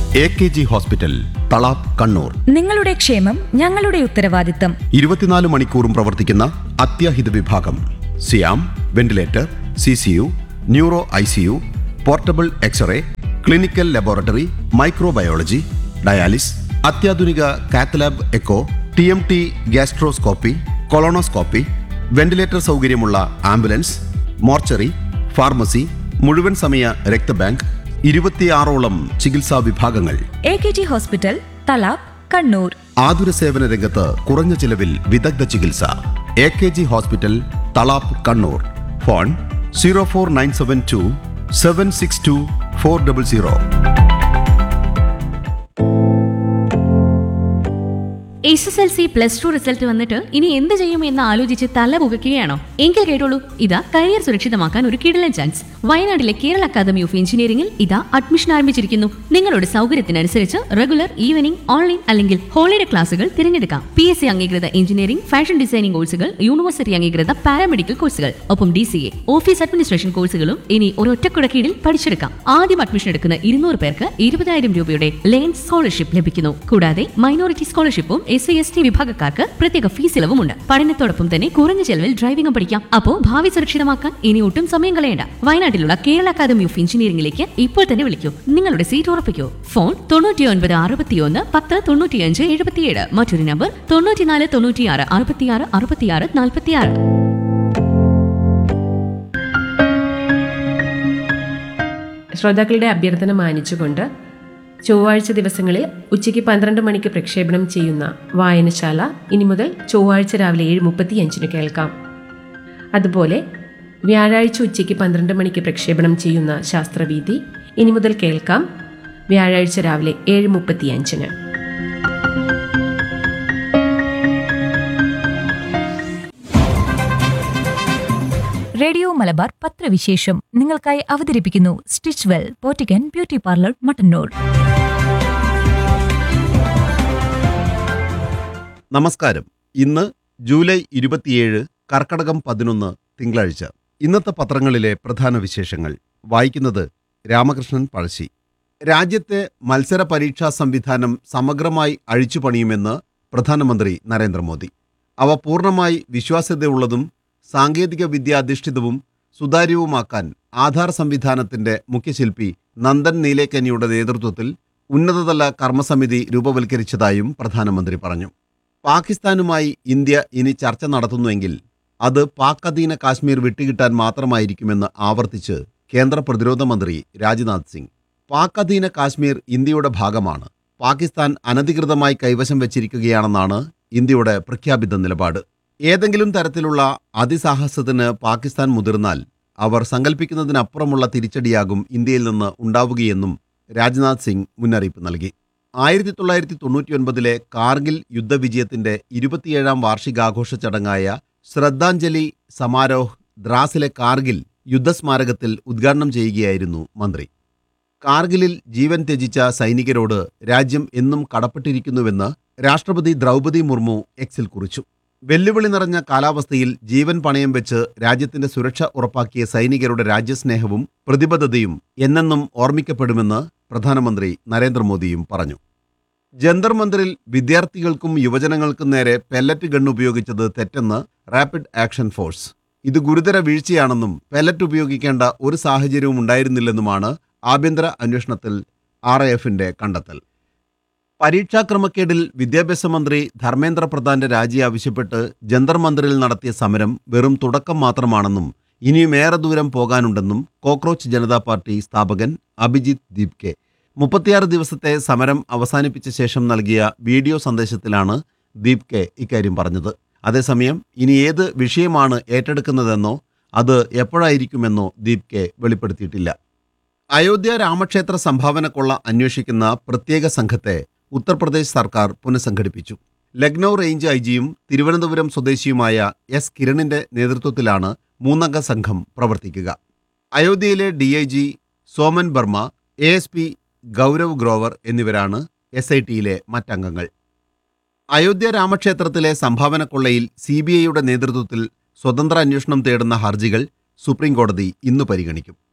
A K G hospital Thalap Kannur നിങ്ങളുടെ ക്ഷേമം ഞങ്ങളുടെ ഉത്തരവാദിത്തം ഇരുപത്തിനാല് മണിക്കൂറും പ്രവർത്തിക്കുന്ന അത്യാഹിത വിഭാഗം സിയാം ventilator C C U neuro I C U portable x-ray clinical laboratory microbiology dialysis അത്യാധുനിക cath lab echo T M T gastroscopy colonoscopy ventilator സൗകര്യമുള്ള ആംബുലൻസ് മോർച്ചറി ഫാർമസി മുഴുവൻ സമയ രക്തബാങ്ക് ഇരുപത്തിയാറോളം ചികിത്സാ വിഭാഗങ്ങൾ A K G hospital Thalap Kannur ആതുര സേവന രംഗത്ത് കുറഞ്ഞ ചിലവിൽ വിദഗ്ധ ചികിത്സ A K G hospital Thalap Kannur phone zero four nine seven two seven six two four double zero S S L C plus two result വന്നിട്ട് ഇനി എന്ത് ചെയ്യും എന്ന് ആലോചിച്ച് തല പുകയ്ക്കുകയാണോ എങ്കിൽ കേട്ടോളൂ ഇതാ കരിയർ സുരക്ഷിതമാക്കാൻ ഒരു കിടലൻ ചാൻസ് വയനാട്ടിലെ കേരള അക്കാദമി ഓഫ് എഞ്ചിനീയറിംഗിൽ ഇതാ അഡ്മിഷൻ ആരംഭിച്ചിരിക്കുന്നു നിങ്ങളുടെ സൗകര്യത്തിനനുസരിച്ച് റെഗുലർ ഈവനിംഗ് ഓൺലൈൻ അല്ലെങ്കിൽ ഹോളിഡേ ക്ലാസുകൾ തിരഞ്ഞെടുക്കാം പി എസ് സി അംഗീകൃത എഞ്ചിനീയറിംഗ് ഫാഷൻ ഡിസൈനിംഗ് കോഴ്സുകൾ യൂണിവേഴ്സിറ്റി അംഗീകൃത പാരാമെഡിക്കൽ കോഴ്സുകൾ ഒപ്പം D C A office administration കോഴ്സുകളും ഇനി ഒരൊറ്റക്കുട കീഴിൽ പഠിച്ചെടുക്കാം ആദ്യം അഡ്മിഷൻ എടുക്കുന്ന ഇരുന്നൂറ് പേർക്ക് ഇരുപതായിരം രൂപയുടെ ലേൺ സ്കോളർഷിപ്പ് ലഭിക്കുന്നു കൂടാതെ മൈനോറിറ്റി സ്കോളർഷിപ്പും എസ് സി എസ് ടി വിഭാഗക്കാർക്ക് പ്രത്യേക ഫീസ് ഇളവുമുണ്ട് പഠനത്തോടൊപ്പം തന്നെ കുറഞ്ഞ ചെലവിൽ ഡ്രൈവിംഗും പഠിക്കാം അപ്പോ ഭാവി സുരക്ഷിതമാക്കാൻ ഇനി ഒട്ടും സമയം കളയണ്ട വയനാട്ടിലുള്ള കേരള അക്കാദമി ഓഫ് എഞ്ചിനീയറിംഗിലേക്ക് ഇപ്പോൾ തന്നെ വിളിക്കൂ നിങ്ങളുടെ സീറ്റ് ഉറപ്പിക്കൂ ഫോൺ തൊണ്ണൂറ്റി ഒൻപത് അറുപത്തിയൊന്ന് പത്ത് തൊണ്ണൂറ്റിയഞ്ച് എഴുപത്തിയേഴ് മറ്റൊരു നമ്പർ തൊണ്ണൂറ്റിനാല് തൊണ്ണൂറ്റിയാറ് അറുപത്തിയാറ് അറുപത്തിയാറ് നാൽപ്പത്തിയാറ് ശ്രോതാക്കളുടെ അഭ്യർത്ഥന മാനിച്ചുകൊണ്ട് ചൊവ്വാഴ്ച ദിവസങ്ങളിൽ ഉച്ചയ്ക്ക് പന്ത്രണ്ട് മണിക്ക് പ്രക്ഷേപണം ചെയ്യുന്ന വായനശാല ഇനി മുതൽ ചൊവ്വാഴ്ച രാവിലെ ഏഴ് മുപ്പത്തിയഞ്ചിന് കേൾക്കാം അതുപോലെ വ്യാഴാഴ്ച ഉച്ചയ്ക്ക് പന്ത്രണ്ട് മണിക്ക് പ്രക്ഷേപണം ചെയ്യുന്ന ശാസ്ത്രവീതി ഇനി മുതൽ കേൾക്കാം വ്യാഴാഴ്ച രാവിലെ ഏഴ് മുപ്പത്തിയഞ്ചിന് റേഡിയോ മലബാർ പത്രവിശേഷം നിങ്ങൾക്കായി അവതരിപ്പിക്കുന്നു സ്റ്റിച്ച് വെൽ പോറ്റിക്കൻ ബ്യൂട്ടി പാർലർ മട്ടന്നൂർ നമസ്കാരം ഇന്ന് ജൂലൈ ഇരുപത്തിയേഴ് കർക്കടകം പതിനൊന്ന് തിങ്കളാഴ്ച ഇന്നത്തെ പത്രങ്ങളിലെ പ്രധാന വിശേഷങ്ങൾ വായിക്കുന്നത് രാമകൃഷ്ണൻ പഴശ്ശി രാജ്യത്തെ മത്സര പരീക്ഷാ സംവിധാനം സമഗ്രമായി അഴിച്ചുപണിയുമെന്ന് പ്രധാനമന്ത്രി നരേന്ദ്രമോദി അവ പൂർണ്ണമായി വിശ്വാസ്യതയുള്ളതും സാങ്കേതിക വിദ്യാധിഷ്ഠിതവും സുതാര്യവുമാക്കാൻ ആധാർ സംവിധാനത്തിന്റെ മുഖ്യശില്പി നന്ദൻ നീലേക്കനിയുടെ നേതൃത്വത്തിൽ ഉന്നതതല കർമ്മസമിതി രൂപവൽക്കരിച്ചതായും പ്രധാനമന്ത്രി പറഞ്ഞു പാകിസ്ഥാനുമായി ഇന്ത്യ ഇനി ചർച്ച നടത്തുന്നുവെങ്കിൽ അത് പാക് അധീന കാശ്മീർ വിട്ടുകിട്ടാൻ മാത്രമായിരിക്കുമെന്ന് ആവർത്തിച്ച് കേന്ദ്ര പ്രതിരോധ മന്ത്രി രാജ്നാഥ് സിംഗ് പാക് അധീന കാശ്മീർ ഇന്ത്യയുടെ ഭാഗമാണ് പാകിസ്ഥാൻ അനധികൃതമായി കൈവശം വെച്ചിരിക്കുകയാണെന്നാണ് ഇന്ത്യയുടെ പ്രഖ്യാപിത നിലപാട് ഏതെങ്കിലും തരത്തിലുള്ള അതിസാഹസത്തിന് പാകിസ്ഥാൻ മുതിർന്നാൽ അവർ സങ്കല്പിക്കുന്നതിനപ്പുറമുള്ള തിരിച്ചടിയാകും ഇന്ത്യയിൽ നിന്ന് ഉണ്ടാവുകയെന്നും രാജ്നാഥ് സിംഗ് മുന്നറിയിപ്പ് നൽകി ആയിരത്തി തൊള്ളായിരത്തി തൊണ്ണൂറ്റിയൊൻപതിലെ കാർഗിൽ യുദ്ധവിജയത്തിന്റെ ഇരുപത്തിയേഴാം വാർഷികാഘോഷ ചടങ്ങായ ശ്രദ്ധാഞ്ജലി സമാരോഹ് ദ്രാസിലെ കാർഗിൽ യുദ്ധസ്മാരകത്തിൽ ഉദ്ഘാടനം ചെയ്യുകയായിരുന്നു മന്ത്രി കാർഗിലിൽ ജീവൻ ത്യജിച്ച സൈനികരോട് രാജ്യം എന്നും കടപ്പെട്ടിരിക്കുന്നുവെന്ന് രാഷ്ട്രപതി ദ്രൗപദി മുർമു എക്സിൽ കുറിച്ചു വെല്ലുവിളി നിറഞ്ഞ കാലാവസ്ഥയിൽ ജീവൻ പണയം വെച്ച് രാജ്യത്തിന്റെ സുരക്ഷ ഉറപ്പാക്കിയ സൈനികരുടെ രാജ്യസ്നേഹവും പ്രതിബദ്ധതയും എന്നെന്നും ഓർമ്മിക്കപ്പെടുമെന്ന് പ്രധാനമന്ത്രി നരേന്ദ്രമോദിയും പറഞ്ഞു ജന്തർ മന്ദിറിൽ വിദ്യാർത്ഥികൾക്കും യുവജനങ്ങൾക്കും നേരെ പെല്ലറ്റ് ഗൺ ഉപയോഗിച്ചത് തെറ്റെന്ന് റാപ്പിഡ് ആക്ഷൻ ഫോഴ്സ് ഇത് ഗുരുതര വീഴ്ചയാണെന്നും പെല്ലറ്റ് ഉപയോഗിക്കേണ്ട ഒരു സാഹചര്യവും ഉണ്ടായിരുന്നില്ലെന്നുമാണ് ആഭ്യന്തര അന്വേഷണത്തിൽ ആർ എഫിന്റെ കണ്ടെത്തൽ പരീക്ഷാക്രമക്കേടിൽ വിദ്യാഭ്യാസ മന്ത്രി ധർമ്മേന്ദ്ര പ്രധാന്റെ രാജി ആവശ്യപ്പെട്ട് ജന്തർ മന്ദിറിൽ നടത്തിയ സമരം വെറും തുടക്കം മാത്രമാണെന്നും ഇനിയും ഏറെ ദൂരം പോകാനുണ്ടെന്നും കോക്രോച്ച് ജനതാ പാർട്ടി സ്ഥാപകൻ അഭിജിത്ത് ദീപ്കെ മുപ്പത്തിയാറ് ദിവസത്തെ സമരം അവസാനിപ്പിച്ച ശേഷം നൽകിയ വീഡിയോ സന്ദേശത്തിലാണ് ദീപ്കെ ഇക്കാര്യം പറഞ്ഞത് അതേസമയം ഇനി ഏത് വിഷയമാണ് ഏറ്റെടുക്കുന്നതെന്നോ അത് എപ്പോഴായിരിക്കുമെന്നോ ദീപ്കെ വെളിപ്പെടുത്തിയിട്ടില്ല അയോധ്യ രാമക്ഷേത്ര സംഭാവന കൊള്ള അന്വേഷിക്കുന്ന പ്രത്യേക സംഘത്തെ ഉത്തർപ്രദേശ് സർക്കാർ പുനഃസംഘടിപ്പിച്ചു ലക്നൗ റേഞ്ച് ഐ ജിയും തിരുവനന്തപുരം സ്വദേശിയുമായ എസ് കിരണിന്റെ നേതൃത്വത്തിലാണ് മൂന്നംഗ സംഘം പ്രവർത്തിക്കുക അയോധ്യയിലെ D I G Soman Barma A S P Gaurav Grover എന്നിവരാണ് എസ് ഐ ടിയിലെ മറ്റംഗങ്ങൾ അയോധ്യ രാമക്ഷേത്രത്തിലെ സംഭാവന കൊള്ളയിൽ സി ബി ഐയുടെ നേതൃത്വത്തിൽ സ്വതന്ത്ര അന്വേഷണം തേടുന്ന ഹർജികൾ സുപ്രീം കോടതി ഇന്ന് പരിഗണിക്കും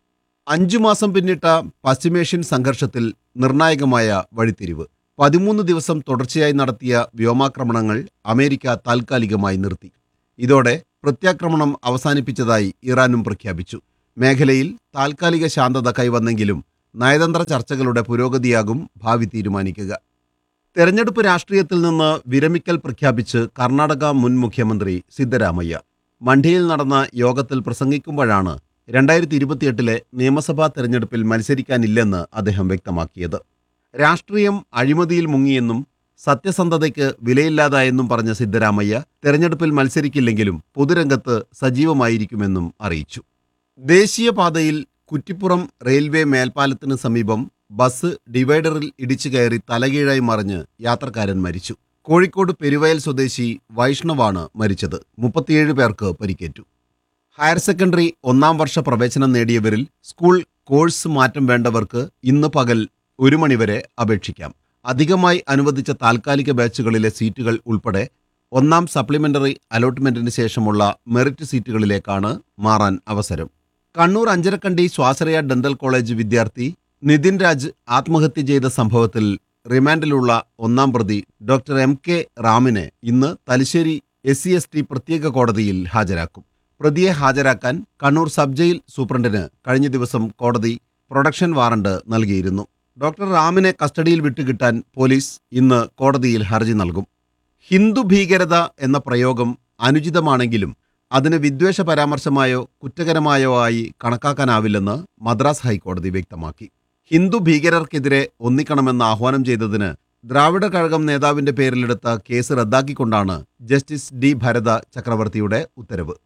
അഞ്ചു മാസം പിന്നിട്ട പശ്ചിമേഷ്യൻ സംഘർഷത്തിൽ നിർണായകമായ വഴിത്തിരിവ് പതിമൂന്ന് ദിവസം തുടർച്ചയായി നടത്തിയ വ്യോമാക്രമണങ്ങൾ അമേരിക്ക താൽക്കാലികമായി നിർത്തി ഇതോടെ പ്രത്യാക്രമണം അവസാനിപ്പിച്ചതായി ഇറാനും പ്രഖ്യാപിച്ചു മേഖലയിൽ താൽക്കാലിക ശാന്തത കൈവന്നെങ്കിലും നയതന്ത്ര ചർച്ചകളുടെ പുരോഗതിയാകും ഭാവി തീരുമാനിക്കുക തെരഞ്ഞെടുപ്പ് രാഷ്ട്രീയത്തിൽ നിന്ന് വിരമിക്കൽ പ്രഖ്യാപിച്ച് കർണാടക മുൻ മുഖ്യമന്ത്രി സിദ്ധരാമയ്യ മണ്ഡിയിൽ നടന്ന യോഗത്തിൽ പ്രസംഗിക്കുമ്പോഴാണ് രണ്ടായിരത്തി ഇരുപത്തിയെട്ടിലെ നിയമസഭാ തെരഞ്ഞെടുപ്പിൽ മത്സരിക്കാനില്ലെന്ന് അദ്ദേഹം വ്യക്തമാക്കിയത് രാഷ്ട്രീയം അഴിമതിയിൽ മുങ്ങിയെന്നും സത്യസന്ധതയ്ക്ക് വിലയില്ലാതായെന്നും പറഞ്ഞ സിദ്ധരാമയ്യ തെരഞ്ഞെടുപ്പിൽ മത്സരിക്കില്ലെങ്കിലും പൊതുരംഗത്ത് സജീവമായിരിക്കുമെന്നും അറിയിച്ചു ദേശീയപാതയിൽ കുറ്റിപ്പുറം റെയിൽവേ മേൽപ്പാലത്തിന് സമീപം ബസ് ഡിവൈഡറിൽ ഇടിച്ചു കയറി തലകീഴായി മറിഞ്ഞ് യാത്രക്കാരൻ മരിച്ചു കോഴിക്കോട് പെരുവയൽ സ്വദേശി വൈഷ്ണവാണ് മരിച്ചത് മുപ്പത്തിയേഴ് പേർക്ക് പരിക്കേറ്റു ഹയർ സെക്കൻഡറി ഒന്നാം വർഷ പ്രവേശനം നേടിയവരിൽ സ്കൂൾ കോഴ്സ് മാറ്റം വേണ്ടവർക്ക് ഇന്ന് പകൽ ഒരു മണിവരെ അപേക്ഷിക്കാം അധികമായി അനുവദിച്ച താൽക്കാലിക ബാച്ചുകളിലെ സീറ്റുകൾ ഉൾപ്പെടെ ഒന്നാം സപ്ലിമെന്ററി അലോട്ട്മെന്റിന് ശേഷമുള്ള മെറിറ്റ് സീറ്റുകളിലേക്കാണ് മാറാൻ അവസരം കണ്ണൂർ അഞ്ചരക്കണ്ടി സ്വാശ്രയ ഡെന്റൽ കോളേജ് വിദ്യാർത്ഥി നിതിൻ രാജ് ആത്മഹത്യ ചെയ്ത സംഭവത്തിൽ റിമാൻഡിലുള്ള ഒന്നാം പ്രതി ഡോക്ടർ എം കെ റാമിനെ ഇന്ന് Thalassery S C S T പ്രത്യേക കോടതിയിൽ ഹാജരാക്കും പ്രതിയെ ഹാജരാക്കാൻ കണ്ണൂർ സബ് ജയിൽ സൂപ്രണ്ടിന് കഴിഞ്ഞ ദിവസം കോടതി പ്രൊഡക്ഷൻ വാറണ്ട് നൽകിയിരുന്നു ഡോക്ടർ റാമിനെ കസ്റ്റഡിയിൽ വിട്ടുകിട്ടാൻ പോലീസ് ഇന്ന് കോടതിയിൽ ഹർജി നൽകും ഹിന്ദു ഭീകരത എന്ന പ്രയോഗം അനുചിതമാണെങ്കിലും അതിന് വിദ്വേഷ പരാമർശമായോ കുറ്റകരമായോ ആയി കണക്കാക്കാനാവില്ലെന്ന് മദ്രാസ് ഹൈക്കോടതി വ്യക്തമാക്കി ഹിന്ദു ഭീകരർക്കെതിരെ ഒന്നിക്കണമെന്ന് ആഹ്വാനം ചെയ്തതിന് ദ്രാവിഡ കഴകം നേതാവിന്റെ പേരിലെടുത്ത കേസ് റദ്ദാക്കിക്കൊണ്ടാണ് ജസ്റ്റിസ് ഡി ഭരത ചക്രവർത്തിയുടെ ഉത്തരവ്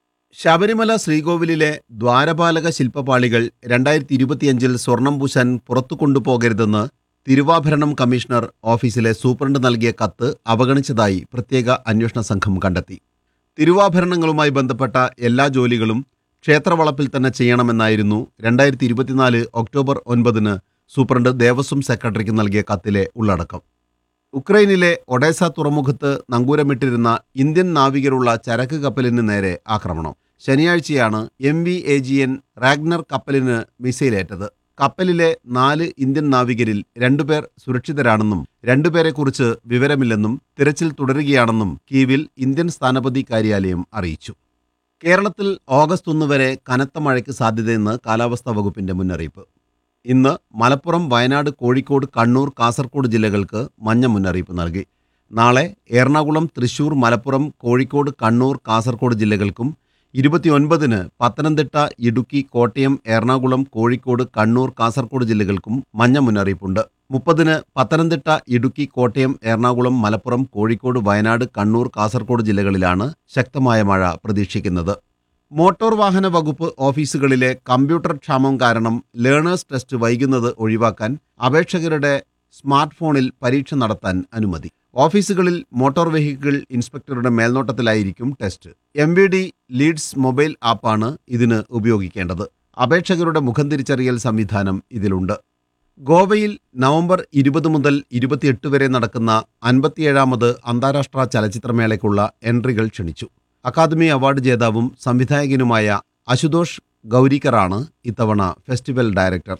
ശബരിമല ശ്രീകോവിലിലെ ദ്വാരപാലക ശില്പപാളികൾ രണ്ടായിരത്തി ഇരുപത്തിയഞ്ചിൽ സ്വർണം പൂശാൻ പുറത്തു കൊണ്ടുപോകരുതെന്ന് തിരുവാഭരണം കമ്മീഷണർ ഓഫീസിലെ സൂപ്രണ്ട് നൽകിയ കത്ത് അവഗണിച്ചതായി പ്രത്യേക അന്വേഷണ സംഘം കണ്ടെത്തി തിരുവാഭരണങ്ങളുമായി ബന്ധപ്പെട്ട എല്ലാ ജോലികളും ക്ഷേത്രവളപ്പിൽ തന്നെ ചെയ്യണമെന്നായിരുന്നു രണ്ടായിരത്തി ഇരുപത്തിനാല് ഒക്ടോബർ ഒൻപതിന് സൂപ്രണ്ട് ദേവസ്വം സെക്രട്ടറിക്ക് നൽകിയ കത്തിലെ ഉള്ളടക്കം ഉക്രൈനിലെ ഒഡേസ തുറമുഖത്ത് നങ്കൂരമിട്ടിരുന്ന ഇന്ത്യൻ നാവികരുള്ള ചരക്ക് കപ്പലിന് നേരെ ആക്രമണം ശനിയാഴ്ചയാണ് M V A G N Ragnar കപ്പലിന് മിസൈലേറ്റത് കപ്പലിലെ നാല് ഇന്ത്യൻ നാവികരിൽ രണ്ടുപേർ സുരക്ഷിതരാണെന്നും രണ്ടുപേരെക്കുറിച്ച് വിവരമില്ലെന്നും തിരച്ചിൽ തുടരുകയാണെന്നും കീവിൽ ഇന്ത്യൻ സ്ഥാനപതി കാര്യാലയം അറിയിച്ചു കേരളത്തിൽ ഓഗസ്റ്റ് ഒന്ന് വരെ കനത്ത മഴയ്ക്ക് സാധ്യതയെന്ന് കാലാവസ്ഥാ വകുപ്പിന്റെ മുന്നറിയിപ്പ് ഇന്ന് മലപ്പുറം വയനാട് കോഴിക്കോട് കണ്ണൂർ കാസർഗോഡ് ജില്ലകൾക്ക് മഞ്ഞ മുന്നറിയിപ്പ് നൽകി നാളെ എറണാകുളം തൃശൂർ മലപ്പുറം കോഴിക്കോട് കണ്ണൂർ കാസർഗോഡ് ജില്ലകൾക്കും ഇരുപത്തിയൊൻപതിന് പത്തനംതിട്ട ഇടുക്കി കോട്ടയം എറണാകുളം കോഴിക്കോട് കണ്ണൂർ കാസർഗോഡ് ജില്ലകൾക്കും മഞ്ഞ മുന്നറിയിപ്പുണ്ട് മുപ്പതിന് പത്തനംതിട്ട ഇടുക്കി കോട്ടയം എറണാകുളം മലപ്പുറം കോഴിക്കോട് വയനാട് കണ്ണൂർ കാസർഗോഡ് ജില്ലകളിലാണ് ശക്തമായ മഴ പ്രതീക്ഷിക്കുന്നത് മോട്ടോർ വാഹന വകുപ്പ് ഓഫീസുകളിലെ കമ്പ്യൂട്ടർ ക്ഷാമം കാരണം ലേണേഴ്സ് ടെസ്റ്റ് വൈകുന്നത് ഒഴിവാക്കാൻ അപേക്ഷകരുടെ സ്മാർട്ട് ഫോണിൽ പരീക്ഷ നടത്താൻ അനുമതി ഓഫീസുകളിൽ മോട്ടോർ വെഹിക്കിൾ ഇൻസ്പെക്ടറുടെ മേൽനോട്ടത്തിലായിരിക്കും test M V D leads mobile ആപ്പാണ് ഇതിന് ഉപയോഗിക്കേണ്ടത് അപേക്ഷകരുടെ മുഖം തിരിച്ചറിയൽ സംവിധാനം ഇതിലുണ്ട് ഗോവയിൽ നവംബർ ഇരുപത് മുതൽ ഇരുപത്തിയെട്ട് വരെ നടക്കുന്ന അൻപത്തിയേഴാമത് അന്താരാഷ്ട്ര ചലച്ചിത്രമേളയ്ക്കുള്ള എൻട്രികൾ ക്ഷണിച്ചു അക്കാദമി അവാർഡ് ജേതാവും സംവിധായകനുമായ അശുതോഷ് ഗൗരിക്കറാണ് ഇത്തവണ ഫെസ്റ്റിവൽ ഡയറക്ടർ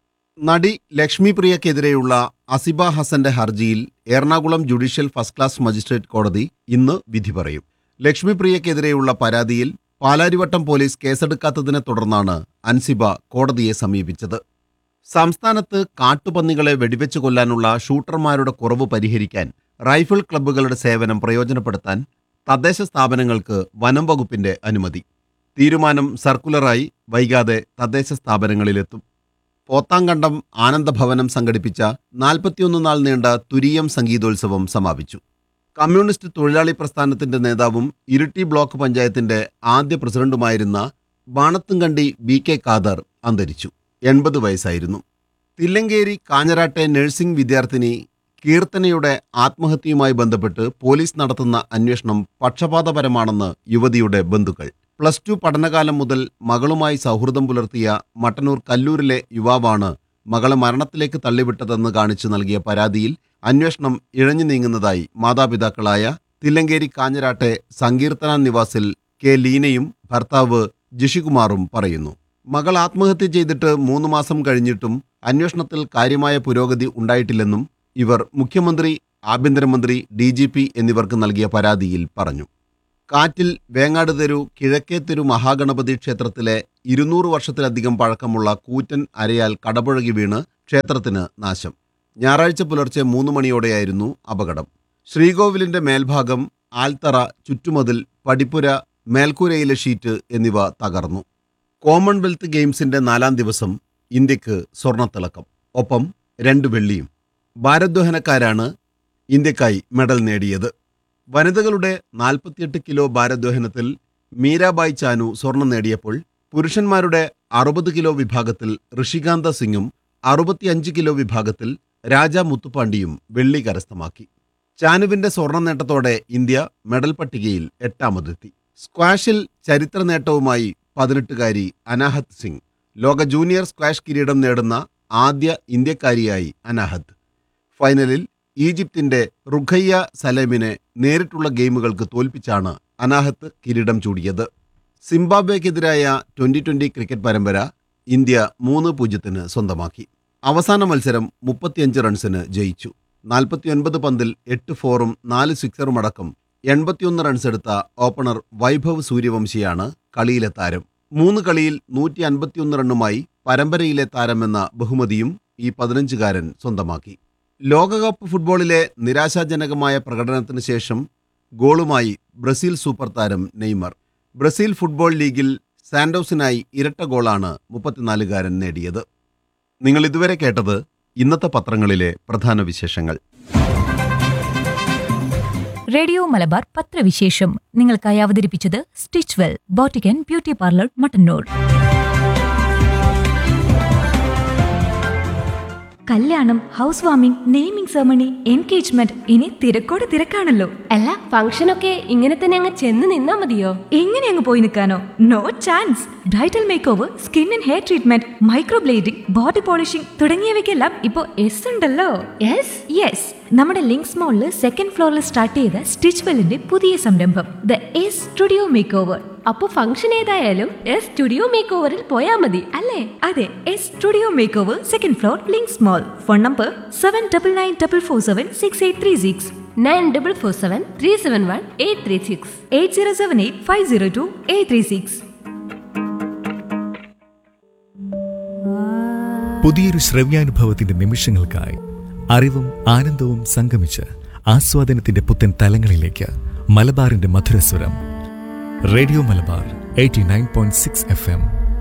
നടി ലക്ഷ്മി പ്രിയക്കെതിരെയുള്ള അസിബ ഹസന്റെ ഹർജിയിൽ Ernakulam judicial first class magistrate കോടതി ഇന്ന് വിധി പറയും ലക്ഷ്മി പ്രിയക്കെതിരെയുള്ള പരാതിയിൽ പാലാരിവട്ടം പോലീസ് കേസെടുക്കാത്തതിനെ തുടർന്നാണ് അൻസിബ കോടതിയെ സമീപിച്ചത് സംസ്ഥാനത്ത് കാട്ടുപന്നികളെ വെടിവെച്ച് കൊല്ലാനുള്ള ഷൂട്ടർമാരുടെ കുറവ് പരിഹരിക്കാൻ റൈഫിൾ ക്ലബ്ബുകളുടെ സേവനം പ്രയോജനപ്പെടുത്താൻ തദ്ദേശ സ്ഥാപനങ്ങൾക്ക് വനം വകുപ്പിന്റെ അനുമതി തീരുമാനം സർക്കുലറായി വൈകാതെ തദ്ദേശ സ്ഥാപനങ്ങളിലെത്തും പോത്താങ്കണ്ടം ആനന്ദഭവനം സംഘടിപ്പിച്ച നാൽപ്പത്തിയൊന്ന് നാൾ നീണ്ട തുരീയം സംഗീതോത്സവം സമാപിച്ചു കമ്മ്യൂണിസ്റ്റ് തൊഴിലാളി പ്രസ്ഥാനത്തിന്റെ നേതാവും ഇരിട്ടി ബ്ലോക്ക് പഞ്ചായത്തിന്റെ ആദ്യ പ്രസിഡന്റുമായിരുന്ന ബാണത്തുംകണ്ടി ബി കെ ഖാദർ അന്തരിച്ചു എൺപത് വയസ്സായിരുന്നു തില്ലങ്കേരി കാഞ്ഞരാട്ടെ നഴ്സിംഗ് വിദ്യാർത്ഥിനി കീർത്തനയുടെ ആത്മഹത്യയുമായി ബന്ധപ്പെട്ട് പോലീസ് നടത്തുന്ന അന്വേഷണം പക്ഷപാതപരമാണെന്ന് യുവതിയുടെ ബന്ധുക്കൾ പ്ലസ് ടു പഠനകാലം മുതൽ മകളുമായി സൗഹൃദം പുലർത്തിയ മട്ടന്നൂർ കല്ലൂരിലെ യുവാവാണ് മകളെ മരണത്തിലേക്ക് തള്ളിവിട്ടതെന്ന് കാണിച്ചു നൽകിയ പരാതിയിൽ അന്വേഷണം ഇഴഞ്ഞു നീങ്ങുന്നതായി മാതാപിതാക്കളായ തില്ലങ്കേരി കാഞ്ഞരാട്ടെ സങ്കീർത്തന നിവാസിൽ കെ ലീനയും ഭർത്താവ് ജിഷികുമാറും പറയുന്നു മകൾ ആത്മഹത്യ ചെയ്തിട്ട് മൂന്ന് മാസം കഴിഞ്ഞിട്ടും അന്വേഷണത്തിൽ കാര്യമായ പുരോഗതി ഉണ്ടായിട്ടില്ലെന്നും ഇവർ മുഖ്യമന്ത്രി ആഭ്യന്തരമന്ത്രി ഡി ജി പി എന്നിവർക്ക് നൽകിയ പരാതിയിൽ പറഞ്ഞു കാറ്റിൽ വേങ്ങാട് തെരു കിഴക്കേ തെരു മഹാഗണപതി ക്ഷേത്രത്തിലെ ഇരുന്നൂറ് വർഷത്തിലധികം പഴക്കമുള്ള കൂറ്റൻ അരയാൽ കടപുഴകി വീണ് ക്ഷേത്രത്തിന് നാശം ഞായറാഴ്ച പുലർച്ചെ മൂന്ന് മണിയോടെയായിരുന്നു അപകടം ശ്രീകോവിലിന്റെ മേൽഭാഗം ആൽത്തറ ചുറ്റുമതിൽ പടിപ്പുര മേൽക്കൂരയിലെ ഷീറ്റ് എന്നിവ തകർന്നു കോമൺവെൽത്ത് ഗെയിംസിന്റെ നാലാം ദിവസം ഇന്ത്യക്ക് സ്വർണ്ണത്തിളക്കം ഒപ്പം രണ്ട് വെള്ളിയും ഭാരദ്വഹനക്കാരാണ് ഇന്ത്യക്കായി മെഡൽ നേടിയത് വനിതകളുടെ നാൽപ്പത്തിയെട്ട് കിലോ ഭാരദ്വഹനത്തിൽ മീരാബായ് ചാനു സ്വർണം നേടിയപ്പോൾ പുരുഷന്മാരുടെ അറുപത് കിലോ വിഭാഗത്തിൽ ഋഷികാന്ത സിംഗും അറുപത്തിയഞ്ച് കിലോ വിഭാഗത്തിൽ രാജ മുത്തുപാണ്ടിയും വെള്ളി കരസ്ഥമാക്കി ചാനുവിന്റെ സ്വർണ്ണ നേട്ടത്തോടെ ഇന്ത്യ മെഡൽ പട്ടികയിൽ എട്ടാമതെത്തി സ്ക്വാഷിൽ ചരിത്ര നേട്ടവുമായി പതിനെട്ടുകാരി അനാഹത് സിംഗ് ലോക ജൂനിയർ സ്ക്വാഷ് കിരീടം നേടുന്ന ആദ്യ ഇന്ത്യക്കാരിയായി അനാഹത് ഫൈനലിൽ ഈജിപ്തിന്റെ റുഖയ്യ സലേമിനെ നേരിട്ടുള്ള ഗെയിമുകൾക്ക് തോൽപ്പിച്ചാണ് അനാഹത്ത് കിരീടം ചൂടിയത് സിംബാബ്വേക്കെതിരായ ട്വന്റി ട്വന്റി ക്രിക്കറ്റ് പരമ്പര ഇന്ത്യ മൂന്ന് പൂജ്യത്തിന് സ്വന്തമാക്കി അവസാന മത്സരം മുപ്പത്തിയഞ്ച് റൺസിന് ജയിച്ചു നാൽപ്പത്തിയൊൻപത് പന്തിൽ എട്ട് ഫോറും നാല് സിക്സറും അടക്കം എൺപത്തിയൊന്ന് റൺസെടുത്ത ഓപ്പണർ വൈഭവ് സൂര്യവംശിയാണ് കളിയിലെ താരം മൂന്ന് കളിയിൽ നൂറ്റി അൻപത്തിയൊന്ന് റണ്ണുമായി പരമ്പരയിലെ താരമെന്ന ബഹുമതിയും ഈ പതിനഞ്ചുകാരൻ സ്വന്തമാക്കി ലോകകപ്പ് ഫുട്ബോളിലെ നിരാശാജനകമായ പ്രകടനത്തിന് ശേഷം ഗോളുമായി ബ്രസീൽ സൂപ്പർ താരം നെയ്മർ ബ്രസീൽ ഫുട്ബോൾ ലീഗിൽ സാന്റോസിനായി ഇരട്ട ഗോളാണ് മുപ്പത്തിനാലുകാരൻ നേടിയത് നിങ്ങൾ ഇതുവരെ കേട്ടത് ഇന്നത്തെ പത്രങ്ങളിലെ പ്രധാന വിശേഷങ്ങൾ റേഡിയോ മലബാർ പത്രവിശേഷം നിങ്ങൾക്കായി അവതരിപ്പിച്ചത് സ്റ്റിച്ച് വെൽ ബോട്ടിക്കൻ ബ്യൂട്ടി പാർലർ മട്ടന്നൂർ കല്യാണം house warming naming ceremony engagement ഇനി തിരക്കോട് തിരക്കാണല്ലോ അല്ല ഫംഗ്ഷനൊക്കെ ഇങ്ങനെ തന്നെ അങ്ങ് ചെന്ന് നിന്നാ മതിയോ എങ്ങനെ അങ്ങ് പോയി നിൽക്കാനോ no chance bridal makeover skin and hair treatment microblading body polishing തുടങ്ങിയവയ്ക്കെല്ലാം ഇപ്പോൾ എസ് ഉണ്ടല്ലോ യെസ് യെസ് നമ്മുടെ ലിങ്ക്സ് മോളിൽ സെക്കൻഡ് ഫ്ലോറിൽ സ്റ്റാർട്ട് ചെയ്ത സ്റ്റിച്ച് വെല്ലിന്റെ പുതിയ സംരംഭം the S studio makeover അപ്പൊ ഫംഗ്ഷൻ ഏതായാലും എസ് സ്റ്റുഡിയോ മേക്ക് ഓവറിൽ പോയാ മതി അല്ലേ അതെ S studio makeover second floor Links Mall phone number seven double nine double four seven six eight three six nine double four seven three seven one eight three six eight zero seven eight five zero two eight three six പുതിയൊരു ശ്രവ്യാനുഭവത്തിന്റെ നിമിഷങ്ങൾക്കായി അറിവും ആനന്ദവും സംഗമിച്ച് ആസ്വാദനത്തിന്റെ പുത്തൻ തലങ്ങളിലേക്ക് മലബാറിന്റെ മധുരസ്വരം radio Malabar eighty nine point six F M